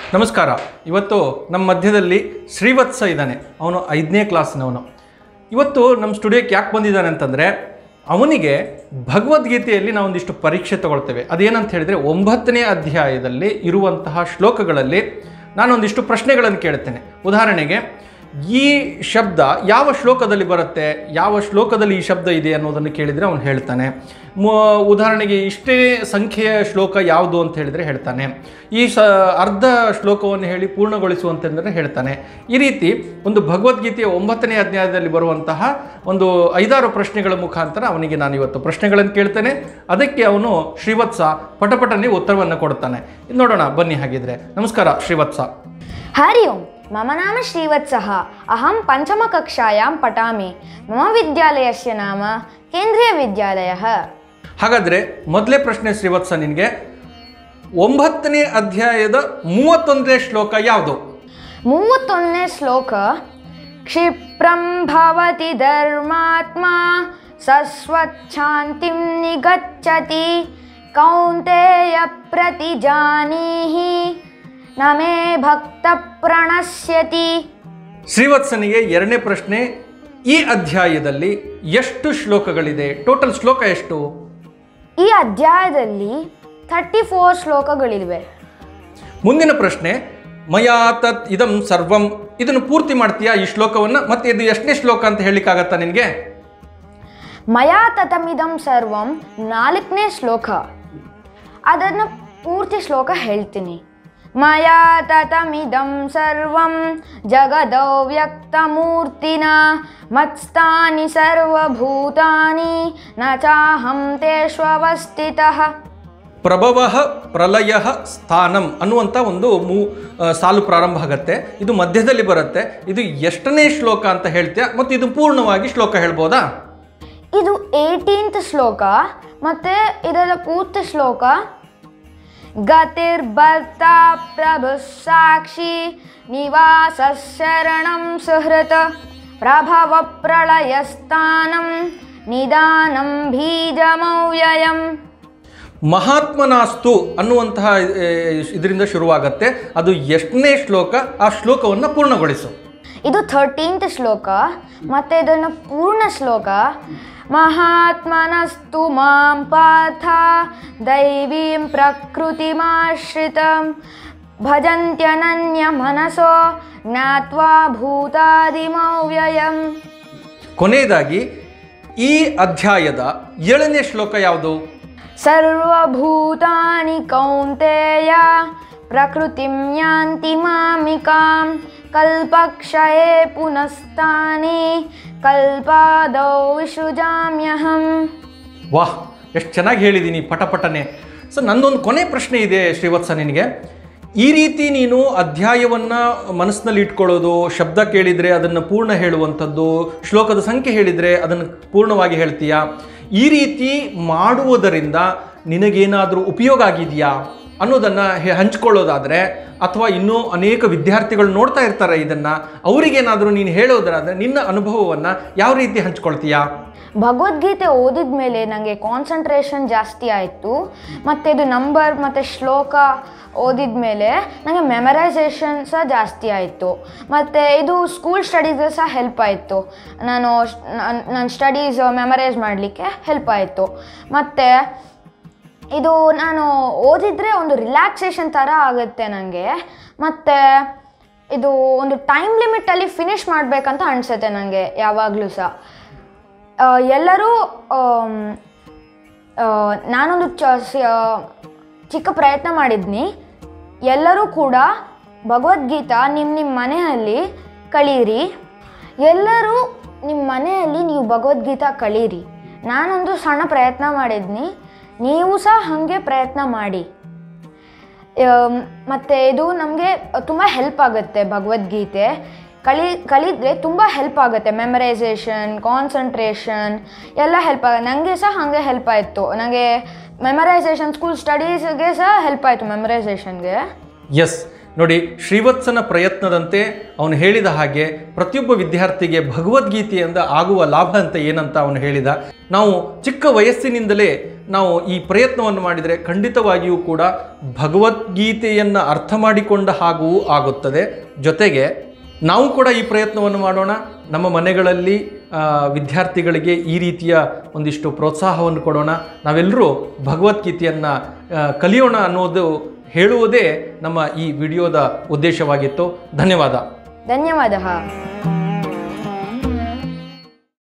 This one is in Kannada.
ನಮಸ್ಕಾರ ಇವತ್ತು ನಮ್ಮ ಮಧ್ಯದಲ್ಲಿ ಶ್ರೀವತ್ಸ ಇದ್ದಾನೆ ಅವನು ಐದನೇ ಕ್ಲಾಸ್ನವನು ಇವತ್ತು ನಮ್ಮ ಸ್ಟುಡಿಯೋಕ್ಕೆ ಯಾಕೆ ಬಂದಿದ್ದಾನೆ ಅಂತಂದರೆ ಅವನಿಗೆ ಭಗವದ್ಗೀತೆಯಲ್ಲಿ ನಾವು ಒಂದಿಷ್ಟು ಪರೀಕ್ಷೆ ತಗೊಳ್ತೇವೆ ಅದೇನಂತ ಹೇಳಿದರೆ ಒಂಬತ್ತನೇ ಅಧ್ಯಾಯದಲ್ಲಿ ಇರುವಂತಹ ಶ್ಲೋಕಗಳಲ್ಲಿ ನಾನೊಂದಿಷ್ಟು ಪ್ರಶ್ನೆಗಳನ್ನು ಕೇಳ್ತೇನೆ ಉದಾಹರಣೆಗೆ ಈ ಶಬ್ದ ಯಾವ ಶ್ಲೋಕದಲ್ಲಿ ಬರುತ್ತೆ ಯಾವ ಶ್ಲೋಕದಲ್ಲಿ ಈ ಶಬ್ದ ಇದೆ ಅನ್ನೋದನ್ನು ಕೇಳಿದರೆ ಅವನು ಹೇಳ್ತಾನೆ ಮು ಉದಾಹರಣೆಗೆ ಇಷ್ಟೇ ಸಂಖ್ಯೆಯ ಶ್ಲೋಕ ಯಾವುದು ಅಂತ ಹೇಳಿದರೆ ಹೇಳ್ತಾನೆ ಈ ಸ ಅರ್ಧ ಶ್ಲೋಕವನ್ನು ಹೇಳಿ ಪೂರ್ಣಗೊಳಿಸು ಅಂತಂದರೆ ಹೇಳ್ತಾನೆ ಈ ರೀತಿ ಒಂದು ಭಗವದ್ಗೀತೆಯ ಒಂಬತ್ತನೇ ಅಧ್ಯಾಯದಲ್ಲಿ ಬರುವಂತಹ ಒಂದು ಐದಾರು ಪ್ರಶ್ನೆಗಳ ಮುಖಾಂತರ ಅವನಿಗೆ ನಾನು ಇವತ್ತು ಪ್ರಶ್ನೆಗಳನ್ನು ಕೇಳ್ತೇನೆ ಅದಕ್ಕೆ ಅವನು ಶ್ರೀವತ್ಸ ಪಟಪಟನೆ ಉತ್ತರವನ್ನು ಕೊಡ್ತಾನೆ ಇದ್ ನೋಡೋಣ ಬನ್ನಿ ಹಾಗಿದ್ರೆ ನಮಸ್ಕಾರ ಶ್ರೀವತ್ಸ हरि ओम् मम नाम श्रीवत्सः अहं पञ्चमकक्षायां पठामि मम विद्यालयस्य नाम केन्द्रीयविद्यालयः ಹಾಗಾದರೆ ಮೊದಲೇ ಪ್ರಶ್ನೆ ಶ್ರೀವತ್ಸ ನಿನಗೆ ಒಂಬತ್ತನೇ ಅಧ್ಯಾಯದ ಮೂವತ್ತೊಂದನೇ ಶ್ಲೋಕ ಯಾವುದು ಮೂವತ್ತೊಂದನೇ ಶ್ಲೋಕ ಕ್ಷಿಪ್ರಂ ಭವತಿ ಧರ್ಮಾತ್ಮ ಸಸ್ವಚ್ಛಾಂತಿಂ ನಿಗಚ್ಚತಿ ಕೌಂತೆಯ ಪ್ರತಿಜಾನೀಹಿ ನಮೇ ಭಕ್ತ ಪ್ರಣಶ್ಯತಿ ಶ್ರೀವತ್ಸನಿಗೆ ಎರಡನೇ ಪ್ರಶ್ನೆ ಈ ಅಧ್ಯಾಯದಲ್ಲಿ ಎಷ್ಟು ಶ್ಲೋಕಗಳಿದೆ ಟೋಟಲ್ ಶ್ಲೋಕ ಎಷ್ಟು ಈ ಅಧ್ಯಾಯದಲ್ಲಿ ಥರ್ಟಿ ಫೋರ್ ಶ್ಲೋಕಗಳಿವೆ ಮುಂದಿನ ಪ್ರಶ್ನೆ ಮಯಾ ತತ್ ಇದಂ ಸರ್ವಂ ಇದನ್ನು ಪೂರ್ತಿ ಮಾಡ್ತೀಯಾ ಈ ಶ್ಲೋಕವನ್ನು ಮತ್ತೆ ಇದು ಎಷ್ಟನೇ ಶ್ಲೋಕ ಅಂತ ಹೇಳಲಿಕ್ಕಾಗತ್ತಾ ನಿನಗೆ ಮಯಾ ತತಮಿದಂ ಸರ್ವಂ ನಾಲ್ಕನೇ ಶ್ಲೋಕ ಅದನ್ನು ಪೂರ್ತಿ ಶ್ಲೋಕ ಹೇಳ್ತೀನಿ ಮಯಾ ತತಮಿದಂ ಸರ್ವಂ ಜಗದೌ ವ್ಯಕ್ತಮೂರ್ತಿನ ಮತ್ಸ್ಥಾನಿ ಸರ್ವಭೂತಾನಿ ನ ಚಾಹಂ ತೇಷ್ವವಸ್ಥಿತಃ ಪ್ರಭವ ಪ್ರಲಯ ಸ್ಥಾನಂ ಅನ್ನುವಂಥ ಒಂದು ಮೂ ಆ, ಸಾಲು ಪ್ರಾರಂಭ ಆಗುತ್ತೆ ಇದು ಮಧ್ಯದಲ್ಲಿ ಬರುತ್ತೆ ಇದು ಎಷ್ಟನೇ ಶ್ಲೋಕ ಅಂತ ಹೇಳ್ತೀಯಾ ಮತ್ತು ಇದು ಪೂರ್ಣವಾಗಿ ಶ್ಲೋಕ ಹೇಳ್ಬೋದಾ ಇದು ಏಯ್ಟೀನ್ತ್ ಶ್ಲೋಕ ಮತ್ತು ಇದರ ಪೂರ್ತಿ ಶ್ಲೋಕ ಗತಿರ್ಭರ್ತ ಪ್ರಭು ಸಾಕ್ಷಿ ನಿವಾಸ ಶರಣಂ ಸುಹೃತ ಪ್ರಭವ ಪ್ರಳಯ ಸ್ಥಾನಂ ನಿಧಾನಂ ಬೀಜಮವ್ಯಯಂ ಮಹಾತ್ಮನಾಸ್ತು ಅನ್ನುವಂತಹ ಇದರಿಂದ ಶುರುವಾಗತ್ತೆ ಅದು ಎಷ್ಟನೇ ಶ್ಲೋಕ ಆ ಶ್ಲೋಕವನ್ನು ಪೂರ್ಣಗೊಳಿಸು ಇದು ಥರ್ಟೀನ್ತ್ ಶ್ಲೋಕ ಮತ್ತು ಇದನ್ನು ಪೂರ್ಣ ಶ್ಲೋಕ ಮಹಾತ್ಮನಸ್ತು ಮಾಂ ಪಾರ್ಥ ದೈವೀಂ ಪ್ರಕೃತಿಮಾಶ್ರಿತಂ ಭಜಂತ್ಯನನ್ಯ ಮನಸೋ ಜ್ಞಾತ್ವಾ ಭೂತಾದಿಮವ್ಯಯಂ ಕೊನೆಯದಾಗಿ ಈ ಅಧ್ಯಾಯದ ಏಳನೇ ಶ್ಲೋಕ ಯಾವುದು ಸರ್ವಭೂತಾನಿ ಕೌಂತೆಯ ಪ್ರಕೃತಿಂ ಯಾಂತಿ ಮಾಮಿಕಾಂ ಕಲ್ಪಕ್ಷಯೇ ಪುನಸ್ತಾನಿ ಕಲ್ಪಾದೌ ವಿಸೃಜಾಮ್ಯಹಂ ವಾಹ್ ಎಷ್ಟು ಚೆನ್ನಾಗಿ ಹೇಳಿದ್ದೀನಿ ಪಟಪಟನೆ ಸೊ ನಂದೊಂದು ಕೊನೆ ಪ್ರಶ್ನೆ ಇದೆ ಶ್ರೀವತ್ಸ ನಿನಗೆ ಈ ರೀತಿ ನೀನು ಅಧ್ಯಾಯವನ್ನು ಮನಸ್ಸಿನಲ್ಲಿ ಇಟ್ಕೊಳ್ಳೋದು ಶಬ್ದ ಕೇಳಿದರೆ ಅದನ್ನು ಪೂರ್ಣ ಹೇಳುವಂಥದ್ದು ಶ್ಲೋಕದ ಸಂಖ್ಯೆ ಹೇಳಿದರೆ ಅದನ್ನು ಪೂರ್ಣವಾಗಿ ಹೇಳ್ತೀಯಾ ಈ ರೀತಿ ಮಾಡುವುದರಿಂದ ನಿನಗೇನಾದರೂ ಉಪಯೋಗ ಆಗಿದೆಯಾ ಅನ್ನೋದನ್ನು ಹಂಚ್ಕೊಳ್ಳೋದಾದರೆ ಅಥವಾ ಇನ್ನೂ ಅನೇಕ ವಿದ್ಯಾರ್ಥಿಗಳು ನೋಡ್ತಾ ಇರ್ತಾರೆ ಇದನ್ನು ಅವರಿಗೇನಾದರೂ ನೀನು ಹೇಳೋದಾದರೆ ನಿನ್ನ ಅನುಭವವನ್ನು ಯಾವ ರೀತಿ ಹಂಚ್ಕೊಳ್ತೀಯಾ ಭಗವದ್ಗೀತೆ ಓದಿದ ಮೇಲೆ ನನಗೆ ಕಾನ್ಸಂಟ್ರೇಷನ್ ಜಾಸ್ತಿ ಆಯಿತು ಮತ್ತು ಇದು ನಂಬರ್ ಮತ್ತು ಶ್ಲೋಕ ಓದಿದ ಮೇಲೆ ನನಗೆ ಮೆಮರೈಸೇಷನ್ ಸಹ ಜಾಸ್ತಿ ಆಯಿತು ಮತ್ತು ಇದು ಸ್ಕೂಲ್ ಸ್ಟಡೀಸ್ಗೆ ಸಹ ಹೆಲ್ಪ್ ಆಯಿತು ನಾನು ನನ್ನ ಸ್ಟಡೀಸ್ ಮೆಮರೈಸ್ ಮಾಡಲಿಕ್ಕೆ ಹೆಲ್ಪ್ ಆಯಿತು ಮತ್ತು ಇದು ನಾನು ಓದಿದರೆ ಒಂದು ರಿಲ್ಯಾಕ್ಸೇಷನ್ ಥರ ಆಗುತ್ತೆ ನನಗೆ ಮತ್ತು ಇದು ಒಂದು ಟೈಮ್ ಲಿಮಿಟಲ್ಲಿ ಫಿನಿಷ್ ಮಾಡಬೇಕಂತ ಅನಿಸುತ್ತೆ ನನಗೆ ಯಾವಾಗಲೂ ಸಹ ಆ, ಎಲ್ಲರೂ ಆಮ್, ಆ, ನಾನೊಂದು ಚ ಸಿ- ಆ, ಚಿಕ್ಕ ಪ್ರಯತ್ನ ಮಾಡಿದ್ನಿ ಎಲ್ಲರೂ ಕೂಡ ಭಗವದ್ಗೀತಾ ನಿಮ್ಮ ನಿಮ್ಮ ಮನೆಯಲ್ಲಿ ಕಳೀರಿ ಎಲ್ಲರೂ ನಿಮ್ಮ ಮನೆಯಲ್ಲಿ ನೀವು ಭಗವದ್ಗೀತಾ ಕಳೀರಿ ನಾನೊಂದು ಸಣ್ಣ ಪ್ರಯತ್ನ ಮಾಡಿದ್ನಿ ನೀವು ಸಹ ಹಾಗೆ ಪ್ರಯತ್ನ ಮಾಡಿ ಆಮ್, ಮತ್ತು ಇದು ನಮಗೆ ತುಂಬ ಹೆಲ್ಪ್ ಆಗುತ್ತೆ ಭಗವದ್ಗೀತೆ ಕಲಿ ಕಲಿದ್ರೆ ತುಂಬ ಹೆಲ್ಪ್ ಆಗುತ್ತೆ ಮೆಮರೈಸೇಷನ್ ಕಾನ್ಸಂಟ್ರೇಷನ್ ಎಲ್ಲ ಹೆಲ್ಪ್ ಆಗುತ್ತೆ ನನಗೆ ಸಹ ಹಾಗೆ ಹೆಲ್ಪ್ ಆಯಿತು ನನಗೆ ಮೆಮರೈಸೇಷನ್ ಸ್ಕೂಲ್ ಸ್ಟಡೀಸ್ಗೆ ಸಹ ಹೆಲ್ಪ್ ಆಯಿತು ಮೆಮರೈಸೇಷನ್ಗೆ ಎಸ್ ನೋಡಿ ಶ್ರೀವತ್ಸನ ಪ್ರಯತ್ನದಂತೆ ಅವನು ಹೇಳಿದ ಹಾಗೆ ಪ್ರತಿಯೊಬ್ಬ ವಿದ್ಯಾರ್ಥಿಗೆ ಭಗವದ್ಗೀತೆಯಿಂದ ಆಗುವ ಲಾಭ ಅಂತ ಏನಂತ ಅವನು ಹೇಳಿದ ನಾವು ಚಿಕ್ಕ ವಯಸ್ಸಿನಿಂದಲೇ ನಾವು ಈ ಪ್ರಯತ್ನವನ್ನು ಮಾಡಿದರೆ ಖಂಡಿತವಾಗಿಯೂ ಕೂಡ ಭಗವದ್ಗೀತೆಯನ್ನು ಅರ್ಥ ಮಾಡಿಕೊಂಡ ಹಾಗೂ ಆಗುತ್ತದೆ ಜೊತೆಗೆ ನಾವು ಕೂಡ ಈ ಪ್ರಯತ್ನವನ್ನು ಮಾಡೋಣ ನಮ್ಮ ಮನೆಗಳಲ್ಲಿ ಆ, ವಿದ್ಯಾರ್ಥಿಗಳಿಗೆ ಈ ರೀತಿಯ ಒಂದಿಷ್ಟು ಪ್ರೋತ್ಸಾಹವನ್ನು ಕೊಡೋಣ ನಾವೆಲ್ಲರೂ ಭಗವದ್ಗೀತೆಯನ್ನು ಆ, ಕಲಿಯೋಣ ಅನ್ನೋದು ಹೇಳುವುದೇ ನಮ್ಮ ಈ ವಿಡಿಯೋದ ಉದ್ದೇಶವಾಗಿತ್ತು ಧನ್ಯವಾದ ಧನ್ಯವಾದः